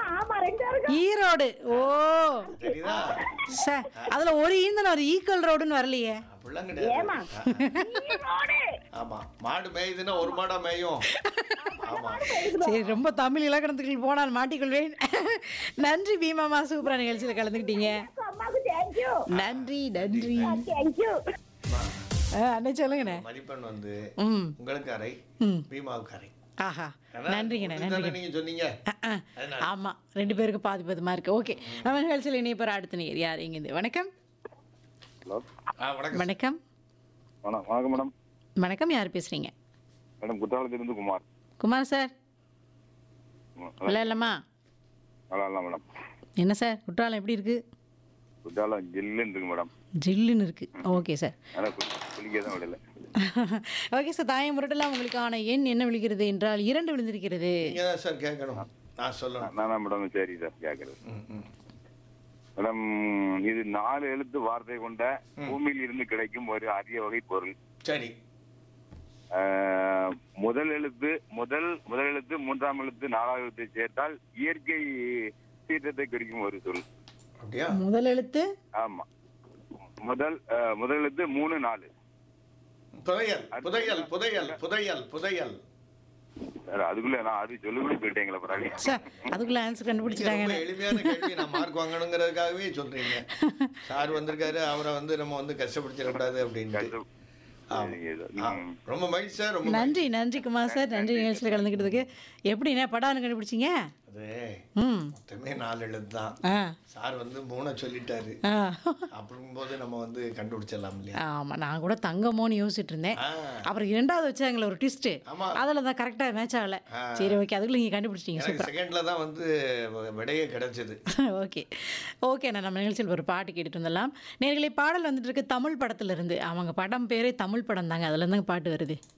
ஆமா ரெண்டு பேருக்கும் ஈரோடு ஓ தெரியுதா சார் அதுல ஒரு ஈந்தன ஒரு ஈக்குவல் ரோடுன்னு வரலையே அப்படிலாம் ஏமா கிடையாது ஈரோடு ஆமா மாடு மேயுதுன்னா ஒரு மாடா மேயும் ஆமா சரி ரொம்ப தமிழ் இலக்கணத்துக்கு போனால் மாட்டிக்கொள்வேன் நன்றி பீமாமா சூப்பரா நிகழ்ச்சியில் கலந்துக்கிட்டீங்க அம்மாவுக்கு தேங்க்யூ நன்றி நன்றி தேங்க்யூ ஆ, அண்ணே சொல்லுங்கண்ணே மதிப்பெண் வந்து ம் உங்களுக்கு அறை ம் பீமாவுக்கு அறை ஆஹா அதான் நன்றிங்கண்ணே இதுதானே நன்றிங்க நீங்க சொன்னீங்க அதனால. ஆமா ரெண்டு பேருக்கு பாதி பாதிமா இருக்கு ஓகே நம்ம நிகழ்ச்சியில் இணைய போகிற அடுத்த நேர் யார் இங்கே வணக்கம் ஹலோ ஆ, வணக்கம் வணக்கம் வணக்கம் வணக்கம் மேடம் வணக்கம் யார் பேசுறீங்க மேடம் குற்றாலத்திலிருந்து குமார் குமார் சார் ம், இல்லை இல்லைம்மா நல்லா இல்லை மேடம் என்ன சார் குற்றாலம் எப்படி இருக்கு குற்றாலம் ஜில்லுன்னு இருக்கு மேடம் ஜில்லுன்னு இருக்கு ஓகே சார் ஆனால் குளிக்க தான் விடல ஓகே சார் தாயம் முரட்டெல்லாம் உங்களுக்கான எண் என்ன விழுகிறது என்றால் இரண்டு விழுந்திருக்கிறது நீங்க தான் சார் கேட்கணும் நான் சொல்லணும் நானா மேடம் சரி சார் கேட்குறது ம், ம். மேடம் இது நாலு எழுத்து வார்த்தை கொண்ட பூமியில் இருந்து கிடைக்கும் ஒரு அரிய வகை பொருள் சரி ஆஹ், முதல் எழுத்து முதல் முதல் எழுத்து மூன்றாம் எழுத்து நாலாவது எழுத்தை சேர்த்தால் இயற்கை சீற்றத்தை குறிக்கும் ஒரு சொல் அப்படியா முதல் எழுத்து ஆமா முதல் ஆஹ், முதல் எழுத்து மூணு நாலு புதையல் புதையல் புதையல் புதையல் புதையல் சார் அதுக்குள்ள நான் அது சொல்லுபடி போயிட்டேங்களா பிராணி சார் அதுக்குள்ள ஆன்சர் நீங்க கண்டுபிடிச்சிட்டாங்க ரொம்ப எளிமையான கேள்வி நான் மார்க் வாங்கணுங்கிறதுக்காகவே சொல்றீங்க சார் வந்திருக்காரு அவரை வந்து நம்ம வந்து கஷ்டப்படுத்திடக்கூடாது அப்படின்ட்டு ஆமா. ஆ, ரொம்ப மகிழ்ச்சி சார் ரொம்ப நன்றி நன்றி குமார் சார் நன்றி நிகழ்ச்சியில் கலந்துக்கிட்டதுக்கு எப்படிண்ணே படான்னு கண்டுபிடிச்சிங்க அது ம் மொத்தமே நாலு எழுத்து தான் ஆ சார் வந்து மூணை சொல்லிட்டாரு ஆ அப்படிங்கும்போது நம்ம வந்து கண்டுபிடிச்சிடலாம் இல்லையா ஆமாம் நான் கூட தங்கமோன்னு யோசிச்சுட்டு இருந்தேன் ஆ, அப்புறம் இரண்டாவது வச்சாங்களே ஒரு ட்விஸ்ட்டு ஆமா. அதில் தான் கரெக்டாக மேட்ச் ஆகலை ஆ. சரி ஓகே அதுக்குள்ள நீங்கள் கண்டுபிடிச்சிட்டீங்க எனக்கு சூப்பர் செகண்ட்ல தான் வந்து விடையே கிடைச்சது ஓகே ஓகே நான் நம்ம நிகழ்ச்சியில் ஒரு பாட்டு கேட்டுட்டு வந்துடலாம் நேர்களை பாடல் வந்துட்டு இருக்கு தமிழ் படத்துல இருந்து அவங்க படம் பேரே தமிழ் படம் தாங்க அதுல இருந்தாங்க பாட்டு வருது